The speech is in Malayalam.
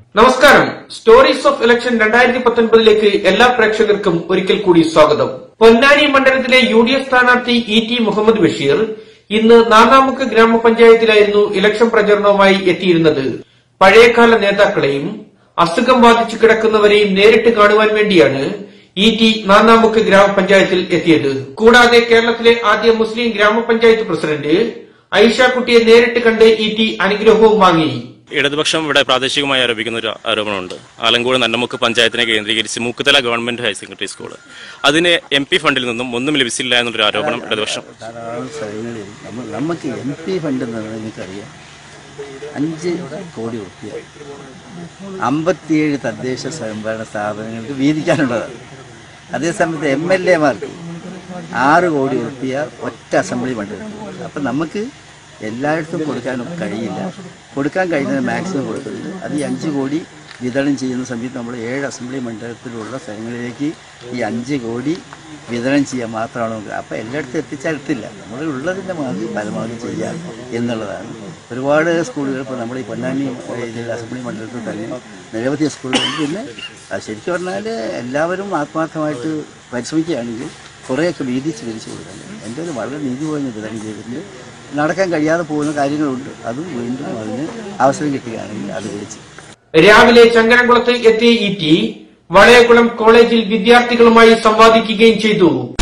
നമസ്കാരം സ്റ്റോറീസ് ഓഫ് ഇലക്ഷൻ രണ്ടായിരത്തി പത്തൊൻപതിലേക്ക് എല്ലാ പ്രേക്ഷകർക്കും ഒരിക്കൽ കൂടി സ്വാഗതം പൊന്നാനി മണ്ഡലത്തിലെ യു ഡി എഫ് സ്ഥാനാർത്ഥി ഇ ടി മുഹമ്മദ് ബഷീർ ഇന്ന് നാനാമുക്ക് ഗ്രാമപഞ്ചായത്തിലായിരുന്നു ഇലക്ഷൻ പ്രചരണവുമായി എത്തിയിരുന്നത് പഴയകാല നേതാക്കളെയും അസുഖം ബാധിച്ചു കിടക്കുന്നവരെയും നേരിട്ട് കാണുവാൻ വേണ്ടിയാണ് ഇ ടി നാനാമുക്ക് ഗ്രാമപഞ്ചായത്തിൽ എത്തിയത് കൂടാതെ കേരളത്തിലെ ആദ്യ മുസ്ലിം ഗ്രാമപഞ്ചായത്ത് പ്രസിഡന്റ് ഐഷാക്കുട്ടിയെ നേരിട്ട് കണ്ട് ഇ ടി അനുഗ്രഹവും വാങ്ങി ഇടതുപക്ഷം ഇവിടെ പ്രാദേശികമായി ആരോപിക്കുന്ന ഒരു ആരോപണമുണ്ട് ആലങ്കോട് നന്നമുക്ക് പഞ്ചായത്തിനെ കേന്ദ്രീകരിച്ച് Mookkuthala government higher secondary school അതിന് എം പി ഫണ്ടിൽ നിന്നും ഒന്നും ലഭിച്ചില്ല എന്നൊരു ആരോപണം ഇടതുപക്ഷം ധാരാളം സ്ഥലങ്ങളിൽ നമ്മൾ നമുക്ക് എം പി ഫണ്ട് എന്ന് പറയുന്നത് നിങ്ങൾക്കറിയാം അഞ്ച് കോടി റുപ്യ അമ്പത്തിയേഴ് തദ്ദേശ സ്വയംഭരണ സ്ഥാപനങ്ങൾക്ക് വീതിക്കാനുള്ളതാണ് അതേസമയത്ത് എം എൽ എമാർക്ക് ആറ് കോടി റുപ്യ ഒറ്റ അസംബ്ലി മണ്ഡലത്തിൽ അപ്പം നമുക്ക് എല്ലായിടത്തും കൊടുക്കാനും കഴിയില്ല കൊടുക്കാൻ കഴിയുന്നത് മാക്സിമം കൊടുക്കുന്നുണ്ട് അത് ഈ അഞ്ച് കോടി വിതരണം ചെയ്യുന്ന സമയത്ത് നമ്മൾ ഏഴ് അസംബ്ലി മണ്ഡലത്തിലുള്ള സ്ഥലങ്ങളിലേക്ക് ഈ അഞ്ച് കോടി വിതരണം ചെയ്യാൻ മാത്രമാണ് നോക്കുക അപ്പോൾ എല്ലായിടത്തും എത്തിച്ചാൽ എത്തില്ല നമ്മൾ ഉള്ളതിൻ്റെ മാതിരി പരമാവധി ചെയ്യാം എന്നുള്ളതാണ് ഒരുപാട് സ്കൂളുകൾ ഇപ്പോൾ നമ്മുടെ ഈ പൊന്നാനി ഇതിൽ അസംബ്ലി മണ്ഡലത്തിൽ തന്നെ നിരവധി സ്കൂളുകളുണ്ട് പിന്നെ അത് ശരിക്കും പറഞ്ഞാൽ എല്ലാവരും ആത്മാർത്ഥമായിട്ട് പരിശ്രമിക്കുകയാണെങ്കിൽ കുറേയൊക്കെ വീതിച്ച് വിരിച്ചു കൊടുക്കാൻ എൻ്റെ ഒരു വളരെ നീതി പോയിന് വിതരണം ചെയ്തിട്ടുണ്ട് നടക്കാൻ കഴിയാതെ പോകുന്ന കാര്യങ്ങളുണ്ട് അതും വീണ്ടും അതിന് അവസരം കിട്ടുകയാണെങ്കിൽ അത് വിളിച്ച് രാവിലെ ചങ്ങരംകുളത്ത് എത്തിയ ഇ ടി വളയകുളം കോളേജിൽ വിദ്യാർത്ഥികളുമായി സംവാദിക്കുകയും ചെയ്തു